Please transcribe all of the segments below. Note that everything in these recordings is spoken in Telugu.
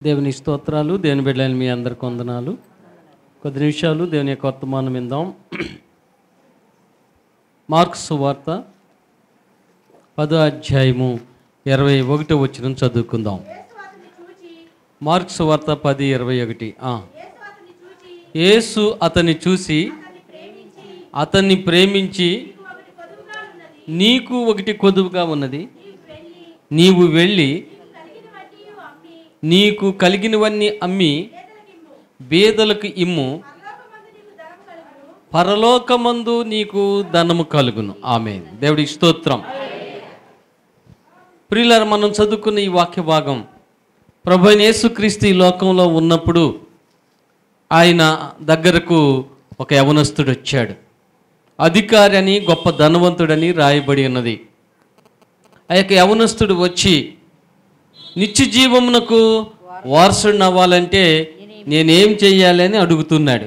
దేవుని స్తోత్రాలు దేవుని బిడ్డలని మీ అందరికి వందనాలు కొద్ది నిమిషాలు దేవుని యొక్క వర్తమానం విందాం మార్క్స్ వార్త పదో అధ్యాయము ఇరవై ఒకటో వచ్చిన చదువుకుందాం మార్క్స్ వార్త పది ఇరవై ఒకటి ఆ. యేసు అతన్ని చూసి అతన్ని ప్రేమించి నీకు ఒకటి కొదువుగా ఉన్నది నీవు వెళ్ళి నీకు కలిగినవన్నీ అమ్మి బీదలకు ఇమ్ము పరలోకమందు నీకు ధనము కలుగును ఆమె దేవుడి స్తోత్రం ప్రియులారా మనం చదువుకున్న ఈ వాక్య భాగం ప్రభు అయిన యేసుక్రీస్తు ఈ లోకంలో ఉన్నప్పుడు ఆయన దగ్గరకు ఒక యవనస్తుడు వచ్చాడు అధికారి అని గొప్ప ధనవంతుడని రాయబడి ఉన్నది ఆ యొక్క యవనస్తుడు వచ్చి నిత్య జీవమునకు వారసుడిని అవ్వాలంటే నేనేం చెయ్యాలి అని అడుగుతున్నాడు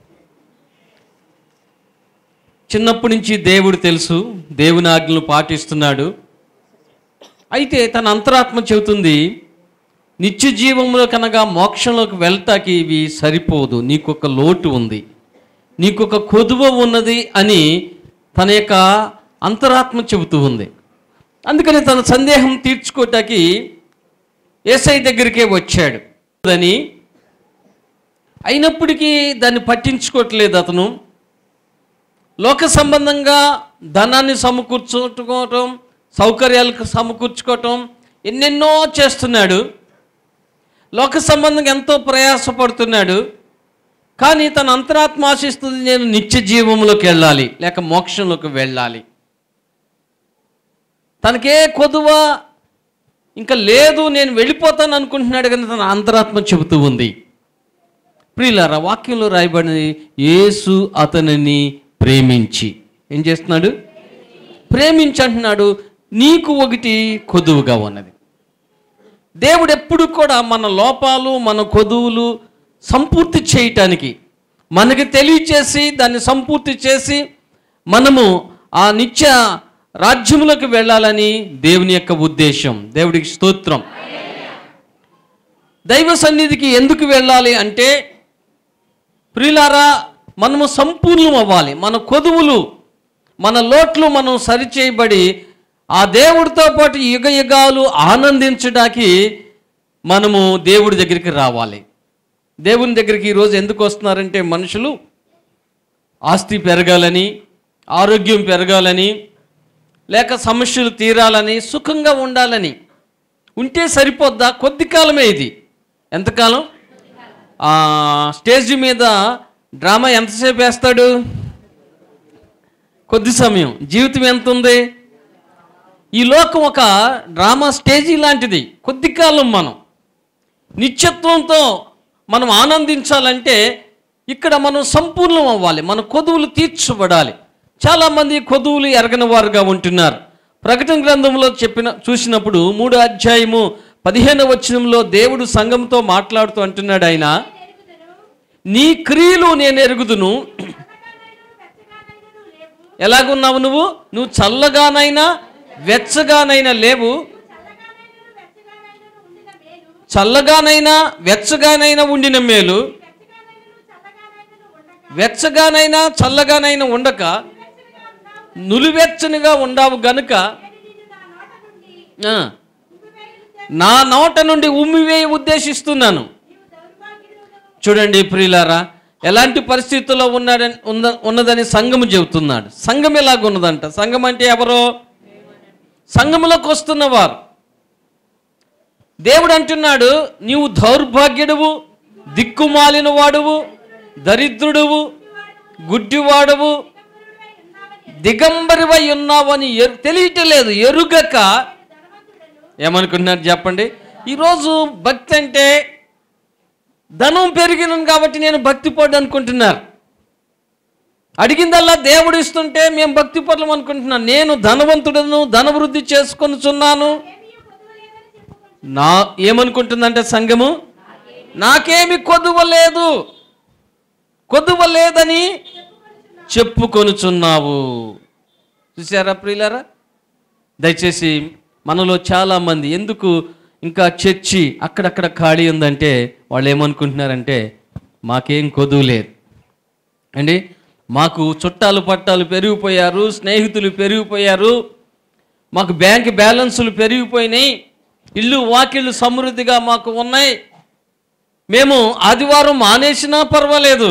చిన్నప్పటి నుంచి దేవుడు తెలుసు దేవుని ఆజ్ఞలు పాటిస్తున్నాడు అయితే తన అంతరాత్మ చెబుతుంది నిత్య జీవంలో కనుక మోక్షంలోకి వెళ్తాకి ఇవి సరిపోదు నీకొక లోటు ఉంది నీకొక కొదువ ఉన్నది అని తన యొక్క అంతరాత్మ చెబుతూ ఉంది అందుకని తన సందేహం తీర్చుకోటానికి ఏసై దగ్గరికే వచ్చాడు అని అయినప్పటికీ దాన్ని పట్టించుకోవట్లేదు అతను లోక సంబంధంగా ధనాన్ని సమకూర్చుకోవటం సౌకర్యాలకు సమకూర్చుకోవటం ఎన్నెన్నో చేస్తున్నాడు లోక సంబంధంగా ఎంతో ప్రయాసపడుతున్నాడు కానీ తన అంతరాత్మ ఆశిస్తుంది నేను నిత్య జీవంలోకి వెళ్ళాలి లేక మోక్షంలోకి వెళ్ళాలి తనకే కొదువ ఇంకా లేదు నేను వెళ్ళిపోతాను అనుకుంటున్నాడు కానీ తన అంతరాత్మ చెబుతూ ఉంది ప్రియులారా వాక్యంలో రాయబడినది యేసు అతనిని ప్రేమించి ఏం చేస్తున్నాడు ప్రేమించి అంటున్నాడు నీకు ఒకటి కొదువుగా ఉన్నది దేవుడు ఎప్పుడు కూడా మన లోపాలు మన కొదువులు సంపూర్తి చేయటానికి మనకి తెలియచేసి దాన్ని సంపూర్తి చేసి మనము ఆ నిత్య రాజ్యములకు వెళ్ళాలని దేవుని యొక్క ఉద్దేశం దేవుడికి స్తోత్రం దైవ సన్నిధికి ఎందుకు వెళ్ళాలి అంటే ప్రియులారా మనము సంపూర్ణం అవ్వాలి మన కొదువులు మన లోట్లు మనం సరిచేయబడి ఆ దేవుడితో పాటు యుగ యుగాలు ఆనందించడానికి మనము దేవుడి దగ్గరికి రావాలి దేవుని దగ్గరికి ఈరోజు ఎందుకు వస్తున్నారంటే మనుషులు ఆస్తి పెరగాలని ఆరోగ్యం పెరగాలని లేక సమస్యలు తీరాలని సుఖంగా ఉండాలని ఉంటే సరిపోద్దా కొద్ది కాలమే ఇది ఎంతకాలం ఆ, స్టేజ్ మీద డ్రామా ఎంతసేపు వేస్తాడు కొద్ది సమయం జీవితం ఎంత ఉంది ఈ లోకం ఒక డ్రామా స్టేజీ లాంటిది కొద్ది కాలం మనం నిత్యత్వంతో మనం ఆనందించాలంటే ఇక్కడ మనం సంపూర్ణం అవ్వాలి మన కొదువులు తీర్చబడాలి చాలామంది కొదువులు ఎరగని వారుగా ఉంటున్నారు ప్రకటన గ్రంథంలో చెప్పిన చూసినప్పుడు మూడో అధ్యాయము పదిహేను వచనంలో దేవుడు సంఘంతో మాట్లాడుతూ అంటున్నాడు ఆయన నీ క్రియలు నేను ఎరుగుదును ఎలాగున్నావు నువ్వు నువ్వు చల్లగానైనా వెచ్చగానైనా లేవు చల్లగానైనా వెచ్చగానైనా ఉండిన మేలు వెచ్చగానైనా చల్లగానైనా ఉండక నులివెచ్చనిగా ఉండావు గనుక ఆ, నా నోట నుండి ఉమ్మివేయ ఉద్దేశిస్తున్నాను చూడండి ప్రియులారా ఎలాంటి పరిస్థితుల్లో ఉన్నాడని ఉన్న ఉన్నదని సంఘము చెబుతున్నాడు సంఘం ఎలాగ ఉన్నదంట సంఘం అంటే ఎవరో సంఘములోకి వస్తున్నవారు దేవుడు అంటున్నాడు నీవు దౌర్భాగ్యుడువు దిక్కుమాలిన వాడువు దరిద్రుడువు గుడ్డివాడువు దిగంబరివై ఉన్నావని ఎరు తెలియటలేదు ఎరుగక ఏమనుకుంటున్నారు చెప్పండి ఈరోజు భక్తి అంటే ధనం పెరిగినాను కాబట్టి నేను భక్తి పడ్డు అనుకుంటున్నారు అడిగిందల్లా దేవుడు ఇస్తుంటే మేము భక్తి పడలం అనుకుంటున్నాం నేను ధనవంతుడను ధనవృద్ధి చేసుకొనుచున్నాను నా ఏమనుకుంటుందంటే సంఘము నాకేమి కొదువ లేదు కొదువ లేదని చెప్పుకొనుచున్నావు చూసారా ప్రియులారా దయచేసి మనలో చాలామంది ఎందుకు ఇంకా చర్చి అక్కడక్కడ ఖాళీ ఉందంటే వాళ్ళు ఏమనుకుంటున్నారంటే మాకేం కొదువు లేదు అండి మాకు చుట్టాలు పట్టాలు పెరిగిపోయారు స్నేహితులు పెరిగిపోయారు మాకు బ్యాంక్ బ్యాలెన్సులు పెరిగిపోయినాయి ఇల్లు వాకిళ్ళు సమృద్ధిగా మాకు ఉన్నాయి మేము ఆదివారం మానేసినా పర్వాలేదు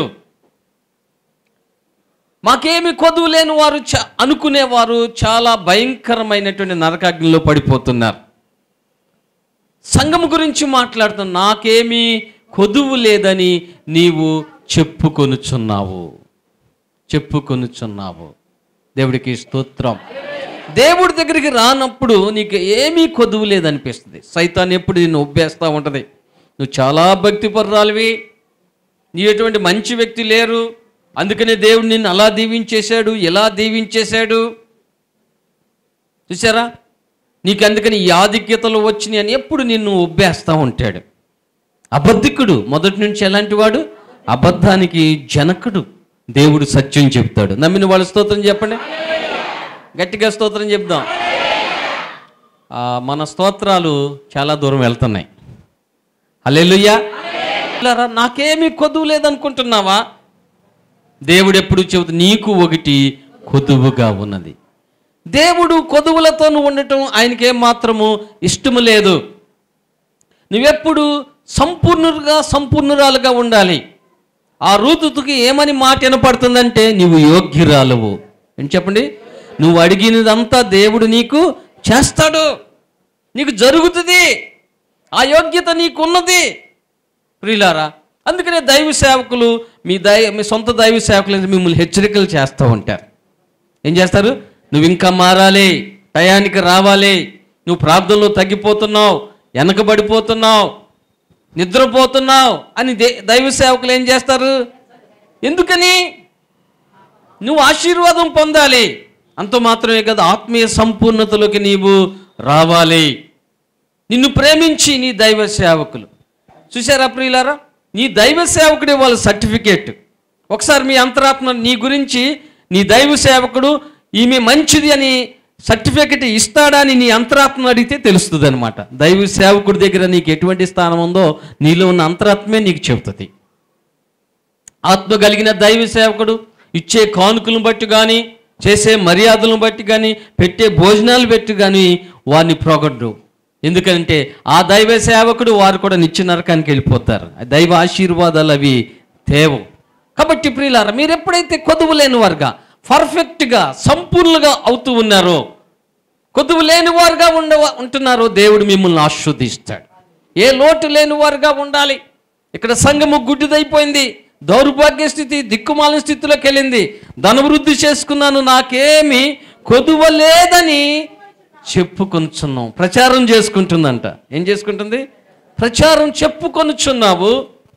మాకేమి కొదువు లేని వారు చ అనుకునేవారు చాలా భయంకరమైనటువంటి నరకాగ్నిలో పడిపోతున్నారు సంఘం గురించి మాట్లాడుతున్న నాకేమీ కొదువు లేదని నీవు చెప్పుకొనుచున్నావు చెప్పుకొనుచున్నావు దేవుడికి స్తోత్రం దేవుడి దగ్గరికి రానప్పుడు నీకు ఏమీ కొదువు లేదనిపిస్తుంది సైతాన్ ఎప్పుడు నిన్ను ఒబ్బేస్తూ ఉంటుంది నువ్వు చాలా భక్తిపరురాలివి నీ ఎటువంటి మంచి వ్యక్తి లేరు అందుకనే దేవుడు నిన్ను అలా దీవించేశాడు ఎలా దీవించేశాడు చూసారా నీకు అందుకని ఈ ఆధిక్యతలు వచ్చినాయి అని ఎప్పుడు నిన్ను ఒబ్బేస్తూ ఉంటాడు అబద్ధికుడు మొదటి నుంచి ఎలాంటి వాడు అబద్ధానికి జనకుడు దేవుడు సత్యం చెప్తాడు నమ్మిన వాళ్ళ స్తోత్రం చెప్పండి గట్టిగా స్తోత్రం చెప్దాం ఆ, మన స్తోత్రాలు చాలా దూరం వెళ్తున్నాయి అల్లెలుయ్యా నాకేమీ కొదువు లేదనుకుంటున్నావా దేవుడు ఎప్పుడు చెబుతూ నీకు ఒకటి కొదువుగా ఉన్నది దేవుడు కొదువులతో నువ్వు ఉండటం ఆయనకి మాత్రము ఇష్టము లేదు నువ్వెప్పుడు సంపూర్ణులుగా సంపూర్ణురాలుగా ఉండాలి ఆ రూతుకి ఏమని మాట వినపడుతుందంటే నీవు యోగ్యురాలువు ఏం చెప్పండి నువ్వు అడిగినదంతా దేవుడు నీకు చేస్తాడు నీకు జరుగుతుంది ఆ యోగ్యత నీకున్నది ప్రియులారా అందుకనే దైవ సేవకులు మీ దై మీ సొంత దైవ సేవకులు మిమ్మల్ని హెచ్చరికలు చేస్తూ ఉంటారు ఏం చేస్తారు నువ్వు ఇంకా మారాలి టయానికి రావాలి నువ్వు ప్రార్థనలో తగ్గిపోతున్నావు వెనకబడిపోతున్నావు నిద్రపోతున్నావు అని దే- దైవ సేవకులు ఏం చేస్తారు ఎందుకని నువ్వు ఆశీర్వాదం పొందాలి అంత మాత్రమే కదా ఆత్మీయ సంపూర్ణతలోకి నీవు రావాలి నిన్ను ప్రేమించి నీ దైవ సేవకులు చూసారా ప్రియులారా నీ దైవ సేవకుడే వాళ్ళ సర్టిఫికేట్ ఒకసారి మీ అంతరాత్మ నీ గురించి నీ దైవ సేవకుడు ఈమె మంచిది అని సర్టిఫికెట్ ఇస్తాడా అని నీ అంతరాత్మ అడిగితే తెలుస్తుంది అనమాట దైవ సేవకుడి దగ్గర నీకు ఎటువంటి స్థానం ఉందో నీలో ఉన్న అంతరాత్మే నీకు చెబుతుంది ఆత్మ కలిగిన దైవ సేవకుడు ఇచ్చే కానుకలను బట్టి కానీ చేసే మర్యాదలను బట్టి కానీ పెట్టే భోజనాలు బట్టి కానీ వారిని ప్రొగడ్డు ఎందుకంటే ఆ దైవ సేవకుడు వారు కూడా నిత్య నరకానికి వెళ్ళిపోతారు ఆ దైవ ఆశీర్వాదాలు అవి తేవు కాబట్టి ప్రియులారా మీరు ఎప్పుడైతే కొదువు లేని వారుగా పర్ఫెక్ట్గా సంపూర్ణంగా అవుతూ ఉన్నారో కొదువు లేని వారుగా ఉండ ఉంటున్నారో దేవుడు మిమ్మల్ని ఆస్వాదిస్తాడు ఏ లోటు లేని వారుగా ఉండాలి ఇక్కడ సంఘము గుడ్డిదైపోయింది దౌర్భాగ్య స్థితి దిక్కుమాలిన స్థితిలోకి వెళ్ళింది ధనవృద్ధి చేసుకున్నాను నాకేమి కొదువ లేదని చెప్పుకొనుచున్నాం ప్రచారం చేసుకుంటుందంట ఏం చేసుకుంటుంది ప్రచారం చెప్పుకొనుచున్నావు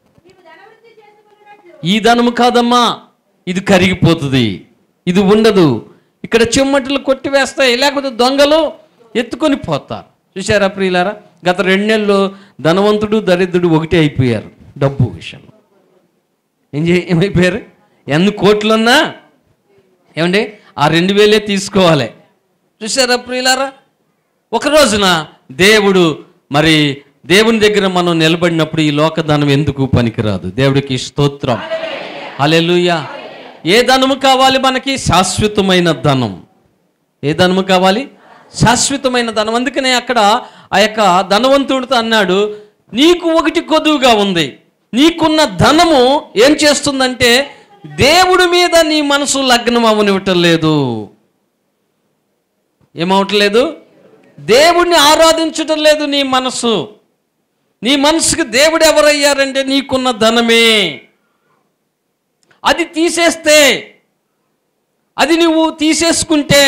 ఈ ధనము కాదమ్మా ఇది కరిగిపోతుంది ఇది ఉండదు ఇక్కడ చెమ్మటలు కొట్టివేస్తాయి లేకపోతే దొంగలు ఎత్తుకొని పోతారు చూసారా ప్రియులారా గత రెండు నెలల్లో ధనవంతుడు దరిద్రుడు ఒకటే అయిపోయారు డబ్బు విషయంలో ఏం చే ఏమైపోయారు ఎన్ని కోట్లున్నా ఏమండి ఆ రెండు వేలే తీసుకోవాలి చూసారా ప్రియులారా ఒక రోజున దేవుడు మరి దేవుని దగ్గర మనం నిలబడినప్పుడు ఈ లోకధనం ఎందుకు పనికిరాదు దేవుడికి స్తోత్రం హల్లెలూయా ఏ ధనము కావాలి మనకి శాశ్వతమైన ధనం ఏ ధనము కావాలి శాశ్వతమైన ధనం అందుకనే అక్కడ ఆ యొక్క ధనవంతుడితో అన్నాడు నీకు ఒకటి కొదువుగా ఉంది నీకున్న ధనము ఏం చేస్తుందంటే దేవుడి మీద నీ మనసు లగ్నం అవనివ్వటం లేదు ఏమవట్లేదు దేవుడిని ఆరాధించటం లేదు నీ మనసు నీ మనసుకు దేవుడు ఎవరయ్యారంటే నీకున్న ధనమే అది తీసేస్తే అది నువ్వు తీసేసుకుంటే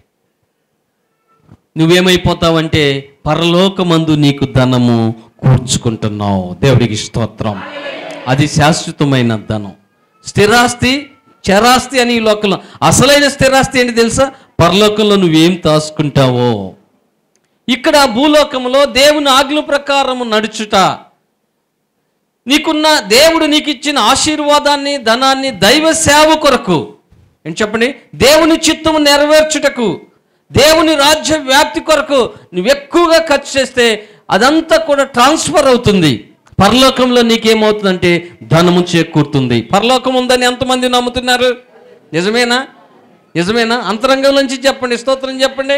నువ్వేమైపోతావంటే పరలోకమందు నీకు ధనము కూర్చుకుంటున్నావు దేవుడికి స్తోత్రం అది శాశ్వతమైన ధనం స్థిరాస్తి చరాస్తి అని ఈ లోకంలో అసలైన స్థిరాస్తి ఏంటి తెలుసా పరలోకంలో నువ్వేం దాచుకుంటావో ఇక్కడ భూలోకంలో దేవుని ఆజ్ఞ ప్రకారము నడుచుట నీకున్న దేవుడు నీకు ఇచ్చిన ఆశీర్వాదాన్ని ధనాన్ని దైవ సేవ కొరకు ఏం చెప్పండి దేవుని చిత్తము నెరవేర్చుటకు దేవుని రాజ్య వ్యాప్తి కొరకు నువ్వు ఎక్కువగా ఖర్చు చేస్తే అదంతా కూడా ట్రాన్స్ఫర్ అవుతుంది పరలోకంలో నీకేమవుతుందంటే ధనము చేకూరుతుంది పరలోకం ఉందని ఎంతమంది నమ్ముతున్నారు నిజమేనా నిజమేనా అంతరంగం నుంచి చెప్పండి స్తోత్రం చెప్పండి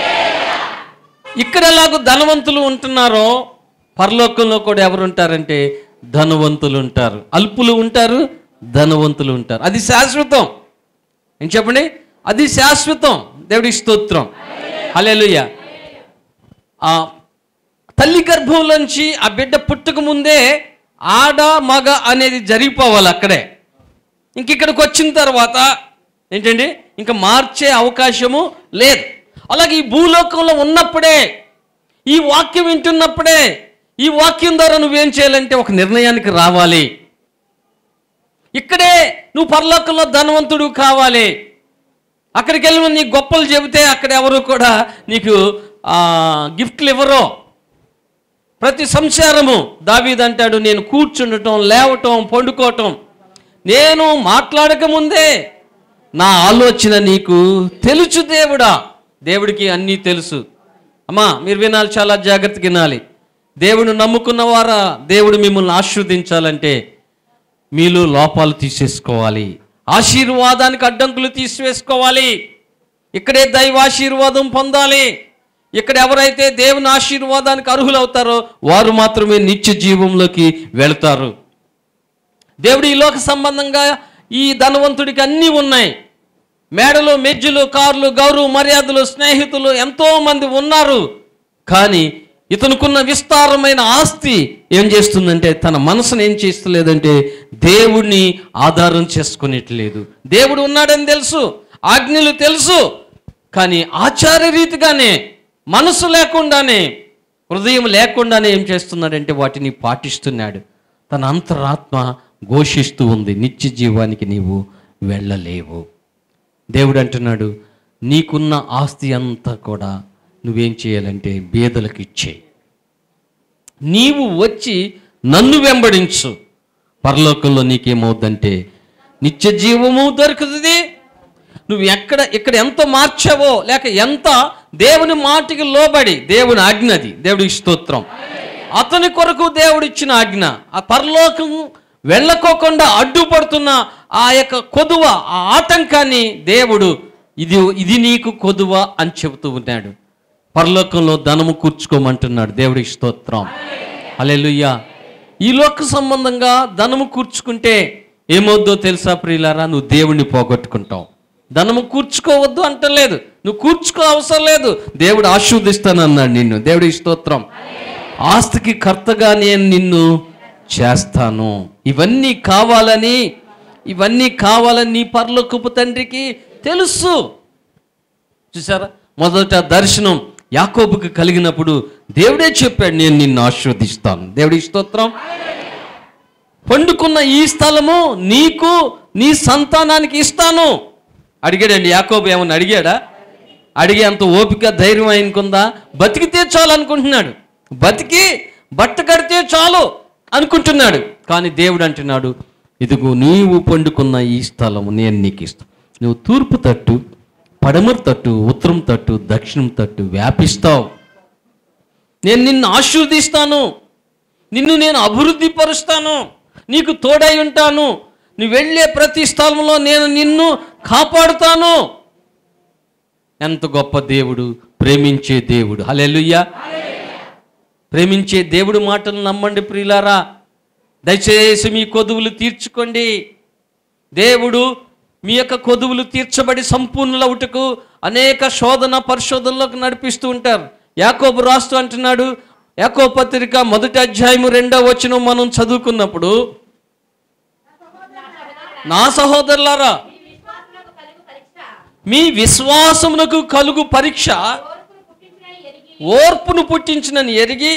ఇక్కడ ఎలాగో ధనవంతులు ఉంటున్నారో పరలోకంలో కూడా ఎవరు ఉంటారంటే ధనవంతులు ఉంటారు అల్పులు ఉంటారు ధనవంతులు ఉంటారు అది శాశ్వతం ఏం చెప్పండి అది శాశ్వతం దేవుడి స్తోత్రం హల్లెలూయా ఆ తల్లి గర్భంలోంచి ఆ బిడ్డ పుట్టక ముందే ఆడ మగ అనేది జరిగిపోవాలి అక్కడే ఇంక ఇక్కడికి వచ్చిన తర్వాత ఏంటండి ఇంకా మార్చే అవకాశము లేదు అలాగే ఈ భూలోకంలో ఉన్నప్పుడే ఈ వాక్యం వింటున్నప్పుడే ఈ వాక్యం ద్వారా నువ్వేం చేయాలంటే ఒక నిర్ణయానికి రావాలి ఇక్కడే నువ్వు పరలోకంలో ధనవంతుడు కావాలి అక్కడికి వెళ్ళి నువ్వు నీ గొప్పలు చెబితే అక్కడ ఎవరు కూడా నీకు ఆ, గిఫ్ట్లు ఇవ్వరు ప్రతి సంసారము దావీదంటాడు నేను కూర్చుండటం లేవటం పండుకోవటం నేను మాట్లాడక ముందే నా ఆలోచన నీకు తెలుసు దేవుడా దేవుడికి అన్నీ తెలుసు అమ్మా మీరు వినాలి చాలా జాగ్రత్తగా వినాలి దేవుడు నమ్ముకున్న వారా దేవుడు మిమ్మల్ని ఆశీర్వదించాలంటే మీలో లోపాలు తీసేసుకోవాలి ఆశీర్వాదానికి అడ్డంకులు తీసివేసుకోవాలి ఇక్కడే దైవాశీర్వాదం పొందాలి ఇక్కడ ఎవరైతే దేవుని ఆశీర్వాదానికి అర్హులవుతారో వారు మాత్రమే నిత్య జీవంలోకి వెళ్తారు దేవుడు ఈ లోక సంబంధంగా ఈ ధనవంతుడికి అన్నీ ఉన్నాయి మేడలు మెజ్జులు కార్లు గౌరవ మర్యాదలు స్నేహితులు ఎంతో మంది ఉన్నారు కానీ ఇతనుకున్న విస్తారమైన ఆస్తి ఏం చేస్తుందంటే తన మనసును ఏం చేస్తలేదంటే దేవుణ్ణి ఆధారం చేసుకునేట్లేదు దేవుడు ఉన్నాడని తెలుసు ఆజ్ఞలు తెలుసు కానీ ఆచార రీతిగానే మనసు లేకుండానే హృదయం లేకుండానే ఏం చేస్తున్నాడంటే వాటిని పాటిస్తున్నాడు తన అంతరాత్మ ఘోషిస్తూ ఉంది నిత్య జీవానికి నీవు వెళ్ళలేవు దేవుడు అంటున్నాడు నీకున్న ఆస్తి అంతా కూడా నువ్వేం చేయాలంటే బీదలకు ఇచ్చే నీవు వచ్చి నన్ను వెంబడించు పరలోకంలో నీకేమవుద్దంటే నిత్య జీవము దొరుకుతుంది నువ్వు ఎక్కడ ఇక్కడ ఎంత మార్చావో లేక ఎంత దేవుని మాటికి లోబడి దేవుని ఆజ్ఞ అది దేవుడి స్తోత్రం అతని కొరకు దేవుడు ఇచ్చిన ఆజ్ఞ ఆ పరలోకం వెళ్ళకోకుండా అడ్డుపడుతున్న ఆ యొక్క కొదువ ఆ ఆటంకాన్ని దేవుడు ఇది ఇది నీకు కొదువ అని చెబుతూ ఉన్నాడు పరలోకంలో ధనము కూర్చుకోమంటున్నాడు దేవుడి స్తోత్రం హల్లెలూయా ఈ లోక సంబంధంగా ధనము కూర్చుకుంటే ఏమవుద్దో తెలుసా ప్రియులారా నువ్వు దేవుణ్ణి పోగొట్టుకుంటావు ధనము కూర్చుకోవద్దు అంటలేదు నువ్వు కూర్చుకో అవసరం లేదు దేవుడు ఆశీర్వదిస్తానన్నాడు నిన్ను దేవుడి స్తోత్రం ఆస్తికి కర్తగా నేను నిన్ను చేస్తాను ఇవన్నీ కావాలని ఇవన్నీ కావాలని నీ పరలోకపు తండ్రికి తెలుసు చూసారా మొదట దర్శనం యాకోబుకి కలిగినప్పుడు దేవుడే చెప్పాడు నేను నిన్ను ఆశీర్వదిస్తాను దేవుడి స్తోత్రం పండుకున్న ఈ స్థలము నీకు నీ సంతానానికి ఇస్తాను అడిగాడండి యాకోబు ఏమన్నా అడిగాడా అడిగే అంత ఓపిక ధైర్యం ఆయనకుందా బతికితే చాలు అనుకుంటున్నాడు బతికి బట్ట కడితే చాలు అనుకుంటున్నాడు కానీ దేవుడు అంటున్నాడు ఇదిగో నీవు పండుకున్న ఈ స్థలము నేను నీకు ఇస్తాను నువ్వు తూర్పు తట్టు పడమర తట్టు ఉత్తరం తట్టు దక్షిణం తట్టు వ్యాపిస్తావు నేను నిన్ను ఆశీర్వదిస్తాను నిన్ను నేను అభివృద్ధి పరుస్తాను నీకు తోడై ఉంటాను నువ్వు వెళ్ళే ప్రతి స్థలంలో నేను నిన్ను కాపాడుతాను ఎంత గొప్ప దేవుడు ప్రేమించే దేవుడు హల్లెలూయా ప్రేమించే దేవుడు మాటలు నమ్మండి ప్రియులారా దయచేసి మీ కొదువులు తీర్చుకోండి దేవుడు మీ యొక్క కొదువులు తీర్చబడి సంపూర్ణులవుటకు అనేక శోధన పరిశోధనలోకి నడిపిస్తూ ఉంటారు యాకోబు రాస్తూ అంటున్నాడు యాకో పత్రిక మొదటి అధ్యాయము రెండో వచనం మనం చదువుకున్నప్పుడు నా సహోదరులారా విశ్వాసులకు కలుగు పరీక్ష మీ విశ్వాసమునకు కలుగు పరీక్ష ఓర్పును పుట్టించినని ఎరిగి ఓర్పును పుట్టించినని ఎరిగి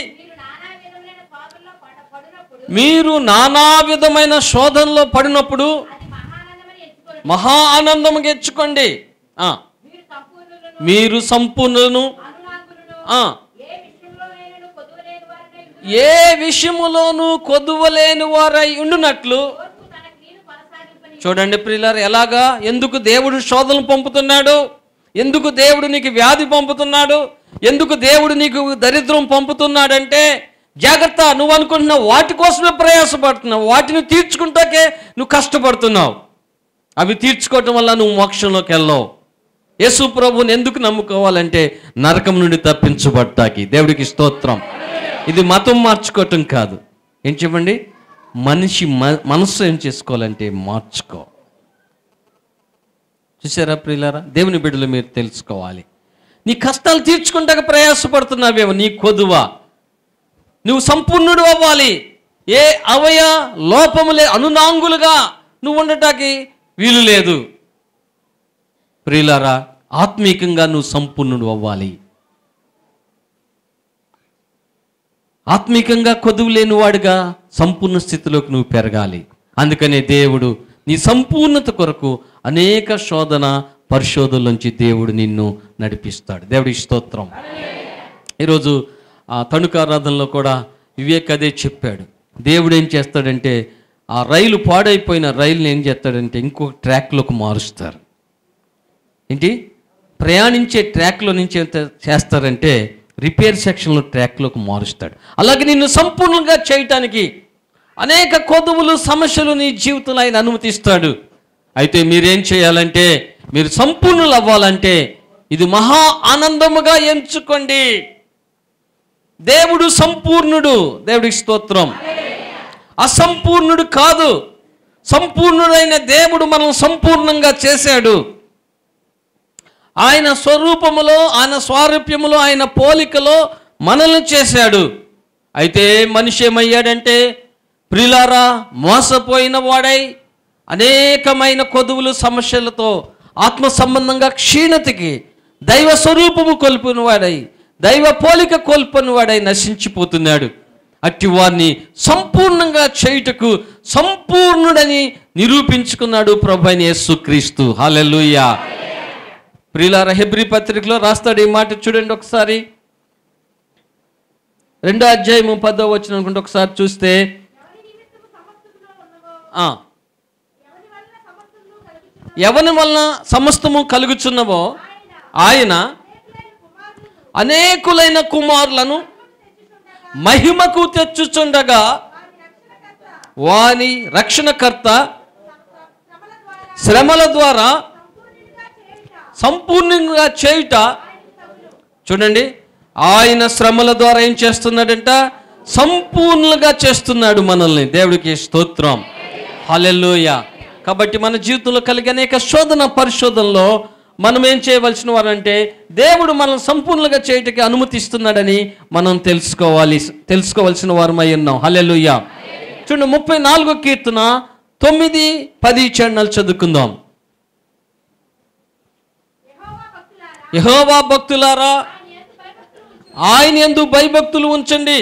మీరు నానా విధములైన శోధనలో పడినప్పుడు మీరు నానా విధమైన శోధనలో పడినప్పుడు అది మహానందమని ఎంచుకొని మహా ఆనందం తెచ్చుకోండి ఆ, మీరు సంపూర్ణులను మీరు సంపూర్ణులను అనునాంగులను ఆ, ఏ విషయంలోనైనా కొదువలేని వారినై ఉండు. ఏ విషయములోనూ కొదువలేని వారై ఉండునట్లు ఓర్పు తన క్రియను కొనసాగింపని చూడండి ప్రియులారు ఎలాగా ఎందుకు దేవుడు శోధనలు పంపుతున్నాడు ఎందుకు దేవుడు నీకు వ్యాధి పంపుతున్నాడు ఎందుకు దేవుడు నీకు దరిద్రం పంపుతున్నాడంటే జాగ్రత్త నువ్వు అనుకుంటున్న వాటి కోసమే ప్రయాసపడుతున్నావు వాటిని తీర్చుకుంటాకే నువ్వు కష్టపడుతున్నావు అవి తీర్చుకోవటం వల్ల నువ్వు మోక్షంలోకి వెళ్ళవు యేసు ప్రభువుని ఎందుకు నమ్ముకోవాలంటే నరకం నుండి తప్పించబట్టాకి దేవుడికి స్తోత్రం ఇది మతం మార్చుకోవటం కాదు ఏం చెప్పండి మనిషి మ- మనస్సు ఏం చేసుకోవాలంటే మార్చుకో చూసారా ప్రియులారా దేవుని బిడ్డలు మీరు తెలుసుకోవాలి నీ కష్టాలు తీర్చుకుంటాక ప్రయాసపడుతున్నావేమో నీ కొదువా నువ్వు సంపూర్ణుడు అవ్వాలి ఏ అవయ లోపములే అనునాంగులుగా నువ్వు ఉండటానికి వీలు లేదు ప్రియులారా ఆత్మీకంగా నువ్వు సంపూర్ణుడు అవ్వాలి ఆత్మీకంగా కొదువు లేనివాడుగా సంపూర్ణ స్థితిలోకి నువ్వు పెరగాలి అందుకనే దేవుడు నీ సంపూర్ణత కొరకు అనేక శోధన పరిశోధనలోంచి దేవుడు నిన్ను నడిపిస్తాడు దేవుడి స్తోత్రం ఈరోజు ఆ తణుకారాధనలో కూడా వివేక్ అదే చెప్పాడు దేవుడు ఏం చేస్తాడంటే ఆ రైలు పాడైపోయిన రైలుని ఏం చేస్తాడంటే ఇంకొక ట్రాక్లోకి మారుస్తారు ఏంటి ప్రయాణించే ట్రాక్లో నుంచి ఎంత చేస్తారంటే రిపేర్ సెక్షన్లో ట్రాక్లోకి మారుస్తాడు అలాగే నిన్ను సంపూర్ణంగా చేయటానికి అనేక కొదువులు సమస్యలు నీ జీవితంలో ఆయన అనుమతిస్తాడు అయితే మీరేం చేయాలంటే మీరు సంపూర్ణులు అవ్వాలంటే ఇది మహా ఆనందముగా ఎంచుకోండి దేవుడు సంపూర్ణుడు దేవుడికి స్తోత్రం అసంపూర్ణుడు కాదు సంపూర్ణుడైన దేవుడు మనం సంపూర్ణంగా చేశాడు ఆయన స్వరూపములో ఆయన స్వారూప్యములో ఆయన పోలికలో మనల్ని చేశాడు అయితే మనిషి ఏమయ్యాడంటే ప్రిలారా మోసపోయిన వాడై అనేకమైన కొదువులు సమస్యలతో ఆత్మ సంబంధంగా క్షీణతకి దైవ స్వరూపము కోల్పోయిన వాడై దైవ పోలిక కోల్పోయిన వాడై నశించిపోతున్నాడు అట్టి వారిని సంపూర్ణంగా చేయుటకు సంపూర్ణుడని నిరూపించుకున్నాడు ప్రభు అయిన యేసుక్రీస్తు హల్లెలూయా ప్రియులార హెబ్రి పత్రికలో రాస్తాడు ఈ మాట చూడండి ఒకసారి రెండో అధ్యాయము పదో వచ్చిన అనుకుంటే ఒకసారి చూస్తే ఆ, ఎవని వలన సమస్తము కలుగుచున్నవో ఆయన అనేకులైన కుమారులను మహిమకు తెచ్చుచుండగా వాని రక్షణకర్త శ్రమల ద్వారా సంపూర్ణంగా చేయుట చూడండి ఆయన శ్రమల ద్వారా ఏం చేస్తున్నాడంట సంపూర్ణంగా చేస్తున్నాడు మనల్ని దేవుడికి స్తోత్రం హల్లెలూయ కాబట్టి మన జీవితంలో కలిగే అనేక శోధన పరిశోధనలో మనం ఏం చేయవలసిన వారంటే దేవుడు మనం సంపూర్ణంగా చేయటకి అనుమతిస్తున్నాడని మనం తెలుసుకోవాలి తెలుసుకోవాల్సిన వారమై ఉన్నాం హల్లెలూయ చూడండి ముప్పై నాలుగో కీర్తన తొమ్మిది పది చరణాలు చదువుకుందాం యహోవా భక్తులారా ఆయన ఎందు భయభక్తులు ఉంచండి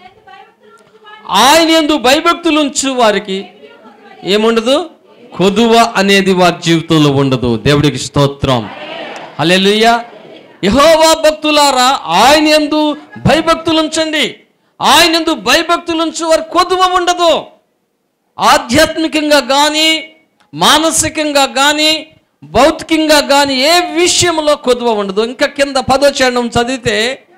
ఆయన ఎందు భయభక్తులు ఉంచు వారికి ఏముండదు కొదువ అనేది వారి జీవితంలో ఉండదు దేవుడికి స్తోత్రం హల్లెలూయ యహోవా భక్తులారా ఆయన ఎందు భయభక్తులు ఉంచండి ఆయన ఎందు భయభక్తులు ఉంచు వారి కొదువ ఉండదు ఆధ్యాత్మికంగా కానీ మానసికంగా కానీ భౌతికంగా కానీ ఏ విషయంలో కొదువ ఉండదు ఇంకా కింద పదో చరణం చదివితే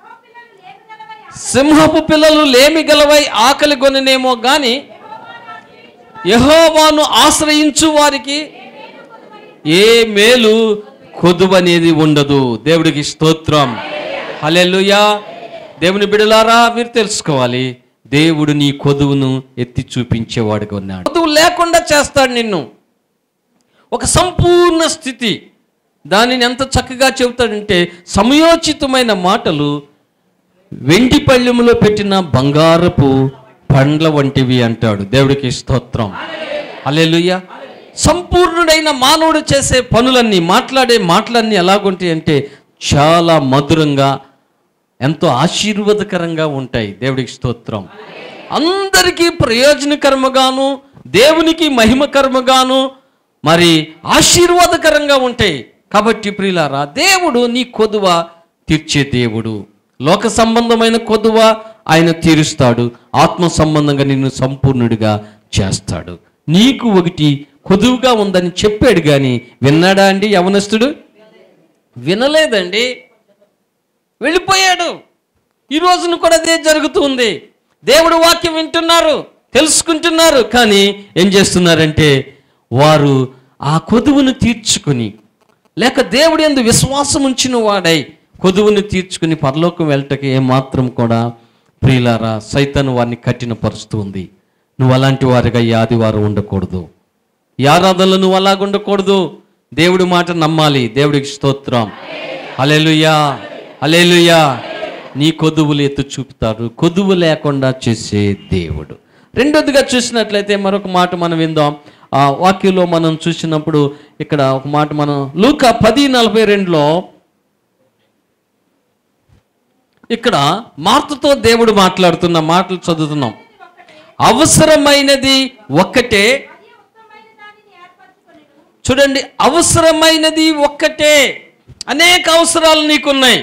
సింహపు పిల్లలు లేమి గలవై ఆకలి కొననేమో గాని యహోవాను ఆశ్రయించు వారికి ఏ మేలు కొదువనేది ఉండదు దేవుడికి స్తోత్రం హల్లెలూయా దేవుని బిడలారా మీరు తెలుసుకోవాలి దేవుడు నీ కొదువును ఎత్తి చూపించేవాడుగా ఉన్నాడు కొదువు లేకుండా చేస్తాడు నిన్ను ఒక సంపూర్ణ స్థితి దానిని ఎంత చక్కగా చెబుతాడంటే సమయోచితమైన మాటలు వెండి పళ్ళెములో పెట్టిన బంగారపు పండ్ల వంటివి అంటాడు దేవుడికి స్తోత్రం అలెలుయ్య సంపూర్ణుడైన మానవుడు చేసే పనులన్నీ మాట్లాడే మాటలన్నీ ఎలాగుంటాయి అంటే చాలా మధురంగా ఎంతో ఆశీర్వాదకరంగా ఉంటాయి దేవుడికి స్తోత్రం అందరికీ ప్రయోజనకరముగాను దేవునికి మహిమకరముగాను మరి ఆశీర్వాదకరంగా ఉంటాయి కాబట్టి ప్రియులారా దేవుడు నీ కొదువ తీర్చే దేవుడు లోక సంబంధమైన కొదువ ఆయన తీరుస్తాడు ఆత్మ సంబంధంగా నిన్ను సంపూర్ణుడిగా చేస్తాడు నీకు ఒకటి కొదువుగా ఉందని చెప్పాడు కానీ విన్నాడా అండి యవనస్తుడు వినలేదండి వెళ్ళిపోయాడు ఈ రోజున కూడా అదే జరుగుతుంది దేవుడు వాక్యం వింటున్నారు తెలుసుకుంటున్నారు కానీ ఏం చేస్తున్నారంటే వారు ఆ కొదువును తీర్చుకుని లేక దేవుడి ఎందు విశ్వాసం ఉంచిన వాడై కొదువును తీర్చుకుని పరలోకం వెళ్ళటకి ఏమాత్రం కూడా ప్రియులారా సైతాను వారిని కఠినపరుస్తూ ఉంది నువ్వు అలాంటి వారిగా ఈ ఆదివారం ఉండకూడదు ఈ ఆరాధనలో నువ్వు అలాగ ఉండకూడదు దేవుడి మాట నమ్మాలి దేవుడికి స్తోత్రం అలెలుయా అలెలుయా నీ కొదువులు ఎత్తు చూపుతారు కొదువు లేకుండా చేసే దేవుడు రెండోదిగా చూసినట్లయితే మరొక మాట మనం విందాం ఆ వాక్యంలో మనం చూసినప్పుడు ఇక్కడ ఒక మాట మనం లూక పది నలభై రెండులో ఇక్కడ మార్తతో దేవుడు మాట్లాడుతున్న మాటలు చదువుతున్నాం అవసరమైనది ఒక్కటే ఉత్తమమైన దానిని ఏర్పరచుకొనెను చూడండి అవసరమైనది ఒక్కటే అనేక అవసరాలు నీకున్నాయి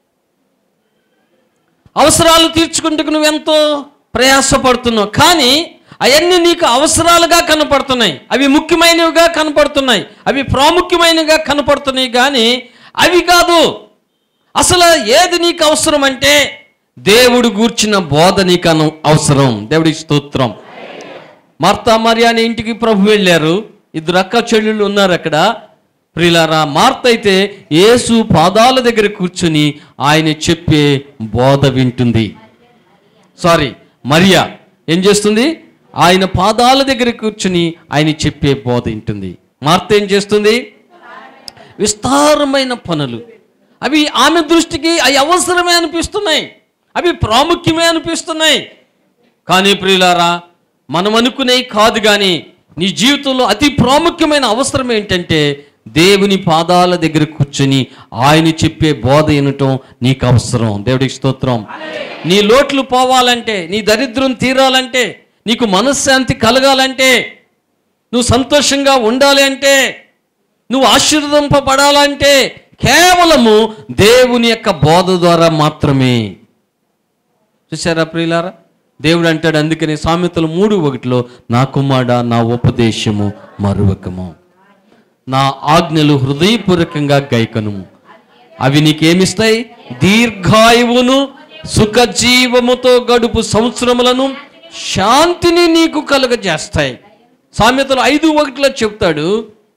అవసరాలు తీర్చుకుంటూ నువ్వెంతో ప్రయాసపడుతున్నావు కానీ అవన్నీ నీకు అవసరాలుగా కనపడుతున్నాయి అవి ముఖ్యమైనవిగా కనపడుతున్నాయి అవి ప్రాముఖ్యమైనవిగా కనపడుతున్నాయి కానీ అవి కాదు అసలు ఏది నీకు అవసరం అంటే దేవుడు గూర్చిన బోధ నీకు అను- అవసరం దేవుడికి స్తోత్రం మార్తా మరియా అనే ఇంటికి ప్రభు వెళ్ళారు ఇద్దరు అక్క చెల్లెళ్ళు ఉన్నారు అక్కడ ప్రిలారా మార్త అయితే యేసు పాదాల దగ్గర కూర్చుని ఆయన చెప్పే బోధ వింటుంది సారీ మరియా ఏం చేస్తుంది ఆయన పాదాల దగ్గర కూర్చుని ఆయన చెప్పే బోధ వింటుంది మార్త ఏం చేస్తుంది విస్తారమైన పనులు అవి ఆమె దృష్టికి అవి అవసరమే అనిపిస్తున్నాయి అవి ప్రాముఖ్యమే అనిపిస్తున్నాయి కానీ ప్రియులారా మనం అనుకునే కాదు కానీ నీ జీవితంలో అతి ప్రాముఖ్యమైన అవసరం ఏంటంటే దేవుని పాదాల దగ్గర కూర్చొని ఆయన చెప్పే బోధ వినటం నీకు అవసరం దేవుడికి స్తోత్రం నీ లోట్లు పోవాలంటే నీ దరిద్రం తీరాలంటే నీకు మనశ్శాంతి కలగాలంటే నువ్వు సంతోషంగా ఉండాలి అంటే నువ్వు ఆశీర్వదింపబడాలంటే కేవలము దేవుని యొక్క బోధ ద్వారా మాత్రమే చూసారా ప్రియులారా దేవుడు అంటాడు అందుకని సామెతలు మూడు ఒకటిలో నా కుమారుడ నా ఉపదేశము మరువకము నా ఆజ్ఞలు హృదయపూర్వకంగా గైకనుము అవి నీకేమిస్తాయి దీర్ఘాయువును సుఖజీవముతో గడుపు సంవత్సరములను శాంతిని నీకు కలుగజేస్తాయి సామెతలు ఐదు ఒకటిలో చెప్తాడు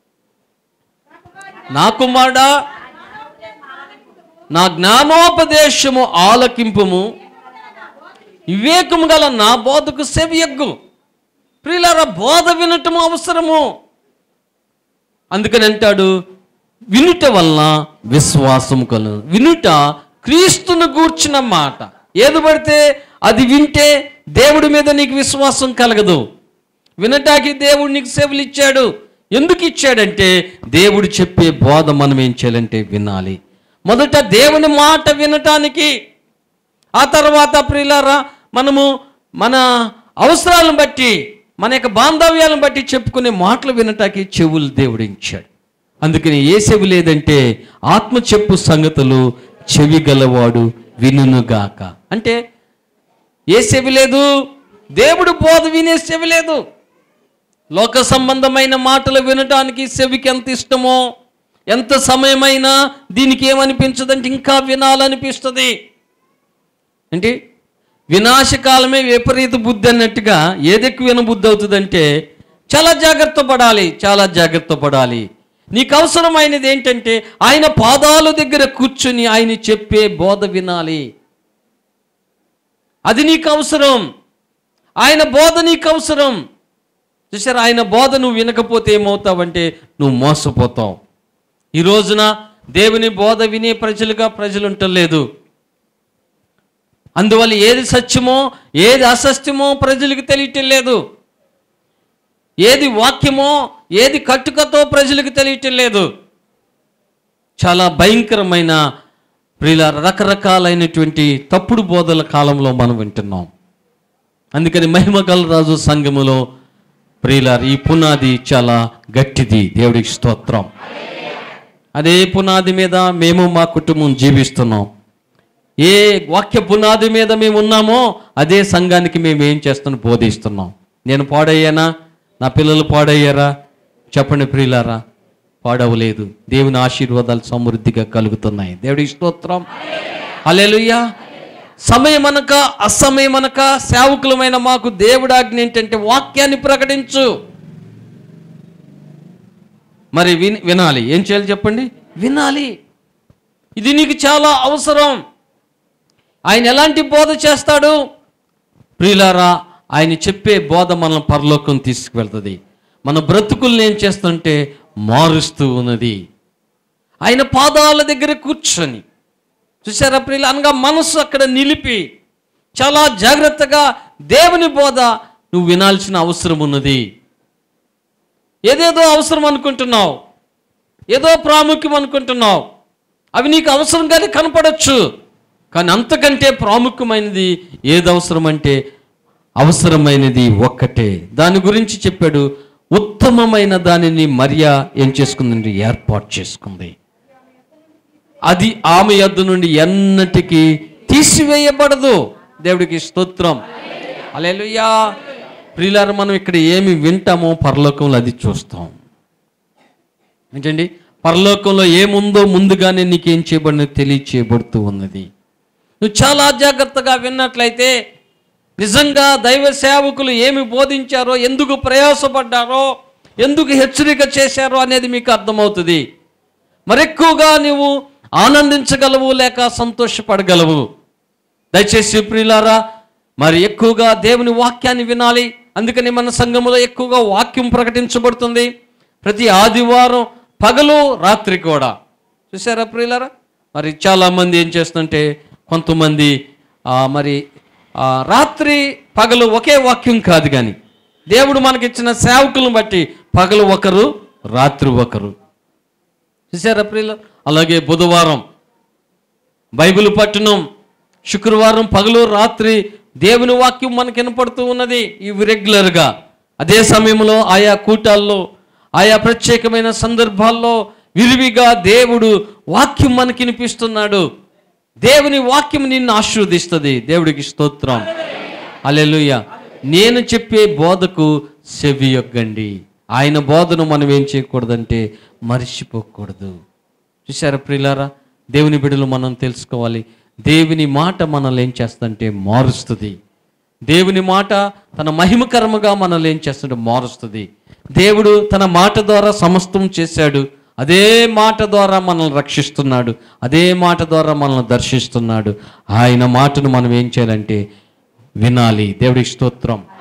నా కుమారుడా నా జ్ఞానోపదేశము ఆలకింపుము వివేకము గల నా బోధకు సెవియగ్గు ప్రియులారా బోధ వినటము అవసరము అందుకని అంటాడు వినుట వలన విశ్వాసము కలుగు వినుట క్రీస్తును గూర్చిన మాట ఏది పడితే అది వింటే దేవుడి మీద నీకు విశ్వాసం కలగదు వినటానికి దేవుడు నీకు సేవలు ఇచ్చాడు ఎందుకు ఇచ్చాడంటే దేవుడు చెప్పే బోధ మనం ఏం చేయాలంటే వినాలి మొదట దేవుని మాట వినటానికి ఆ తర్వాత ప్రియులారా మనము మన అవసరాలను బట్టి మన యొక్క బాంధవ్యాలను బట్టి చెప్పుకునే మాటలు వినటానికి చెవులు దేవుడు ఇచ్చాడు అందుకని ఏ చెవి లేదంటే ఆత్మ చెప్పు సంగతులు చెవి గలవాడు వినుగాక అంటే ఏ చెవి లేదు దేవుడు బోధ వినే చెవి లేదు లోక సంబంధమైన మాటలు వినటానికి చెవికి ఎంత ఇష్టమో ఎంత సమయమైనా దీనికి ఏమనిపించదంటే ఇంకా వినాలనిపిస్తుంది ఏంటి వినాశకాలమే విపరీత బుద్ధి అన్నట్టుగా ఏది ఎక్కువ వినబుద్ధి అవుతుందంటే చాలా జాగ్రత్త పడాలి చాలా జాగ్రత్త పడాలి నీకు అవసరమైనది ఏంటంటే ఆయన పాదాల దగ్గర కూర్చుని ఆయన చెప్పే బోధ వినాలి అది నీకు అవసరం ఆయన బోధ నీకు అవసరం చూసారా ఆయన బోధ నువ్వు వినకపోతే ఏమవుతావంటే నువ్వు మోసపోతావు ఈ రోజున దేవుని బోధ వినే ప్రజలుగా ప్రజలు ఉండలేదు అందువల్ల ఏది సత్యమో ఏది అసత్యమో ప్రజలకు తెలియటం లేదు ఏది వాక్యమో ఏది కట్టుకతో ప్రజలకు తెలియటం లేదు చాలా భయంకరమైన ప్రియుల రకరకాలైనటువంటి తప్పుడు బోధల కాలంలో మనం వింటున్నాం అందుకని మహిమగల రాజు సంఘములో ప్రియులార్ ఈ పునాది చాలా గట్టిది దేవుడికి స్తోత్రం అదే పునాది మీద మేము మా కుటుంబం జీవిస్తున్నాం ఏ వాక్య పునాది మీద మేము ఉన్నామో అదే సంఘానికి మేము ఏం చేస్తున్నాం బోధిస్తున్నాం నేను పాడయ్యానా నా పిల్లలు పాడయ్యారా చెప్పండి ప్రియులారా పాడవలేదు దేవుని ఆశీర్వాదాలు సమృద్ధిగా కలుగుతున్నాయి దేవుడి స్తోత్రం అలెలుయ్యా సమయమనక అసమయమనక సేవకులమైన మాకు దేవుడాజ్ఞ ఏంటంటే వాక్యాన్ని ప్రకటించు మరి విని వినాలి ఏం చేయాలి చెప్పండి వినాలి ఇది నీకు చాలా అవసరం ఆయన ఎలాంటి బోధ చేస్తాడు ప్రియులారా ఆయన చెప్పే బోధ మనల్ని పరలోకం తీసుకువెళ్తుంది మన బ్రతుకుల్ని ఏం చేస్తుంటే మారుస్తూ ఉన్నది ఆయన పాదాల దగ్గర కూర్చొని చూసారా ప్రియులు అనగా మనసు అక్కడ నిలిపి చాలా జాగ్రత్తగా దేవుని బోధ నువ్వు వినాల్సిన అవసరం ఉన్నది ఏదేదో అవసరం అనుకుంటున్నావు ఏదో ప్రాముఖ్యం అనుకుంటున్నావు అవి నీకు అవసరంగానే కనపడచ్చు కానీ అంతకంటే ప్రాముఖ్యమైనది ఏది అవసరం అంటే అవసరమైనది ఒక్కటే దాని గురించి చెప్పాడు ఉత్తమమైన దానిని మరియా ఏం చేసుకుందండి ఏర్పాటు చేసుకుంది అది ఆమె యొద్ద నుండి ఎన్నటికీ తీసివేయబడదు దేవుడికి స్తోత్రం అలెలుయ్యా ప్రియులారా మనం ఇక్కడ ఏమి వింటామో పరలోకంలో అది చూస్తాం ఏంటండి పరలోకంలో ఏముందో ముందుగానే నీకేం చేయబడిన తెలియచేయబడుతూ ఉన్నది నువ్వు చాలా జాగ్రత్తగా విన్నట్లయితే నిజంగా దైవ సేవకులు ఏమి బోధించారో ఎందుకు ప్రయాసపడ్డారో ఎందుకు హెచ్చరిక చేశారో అనేది మీకు అర్థమవుతుంది మరెక్కువగా నువ్వు ఆనందించగలవు లేక సంతోషపడగలవు దయచేసి ప్రియులారా మరి ఎక్కువగా దేవుని వాక్యాన్ని వినాలి అందుకని మన సంఘములో ఎక్కువగా వాక్యం ప్రకటించబడుతుంది ప్రతి ఆదివారం పగలు రాత్రి కూడా చూసారా ప్రియులారా మరి చాలామంది ఏం చేస్తుంటే కొంతమంది ఆ, మరి ఆ, రాత్రి పగలు ఒకే వాక్యం కాదు కానీ దేవుడు మనకిచ్చిన సేవకులను బట్టి పగలు ఒకరు రాత్రి ఒకరు చూసారా ప్రియులు అలాగే బుధవారం బైబిల్ పట్టణం శుక్రవారం పగలు రాత్రి దేవుని వాక్యం మనకి వినపడుతూ ఉన్నది ఇవి రెగ్యులర్గా అదే సమయంలో ఆయా కూటాల్లో ఆయా ప్రత్యేకమైన సందర్భాల్లో విరివిగా దేవుడు వాక్యం మనకి వినిపిస్తున్నాడు దేవుని వాక్యం నిన్ను ఆశీర్వదిస్తుంది దేవుడికి స్తోత్రం అలెలుయ్య నేను చెప్పే బోధకు చెవి యొగ్గండి ఆయన బోధను మనం ఏం చేయకూడదంటే మర్చిపోకూడదు చూసారా ప్రియులారా దేవుని బిడ్డలు మనం తెలుసుకోవాలి దేవుని మాట మనల్ని ఏం చేస్తుందంటే మారుస్తుంది దేవుని మాట తన మహిమకరముగా మనల్ని ఏం చేస్తుంటే మారుస్తుంది దేవుడు తన మాట ద్వారా సమస్తం చేశాడు అదే మాట ద్వారా మనల్ని రక్షిస్తున్నాడు అదే మాట ద్వారా మనల్ని దర్శిస్తున్నాడు ఆయన మాటను మనం ఏం చేయాలంటే వినాలి దేవుడికి స్తోత్రం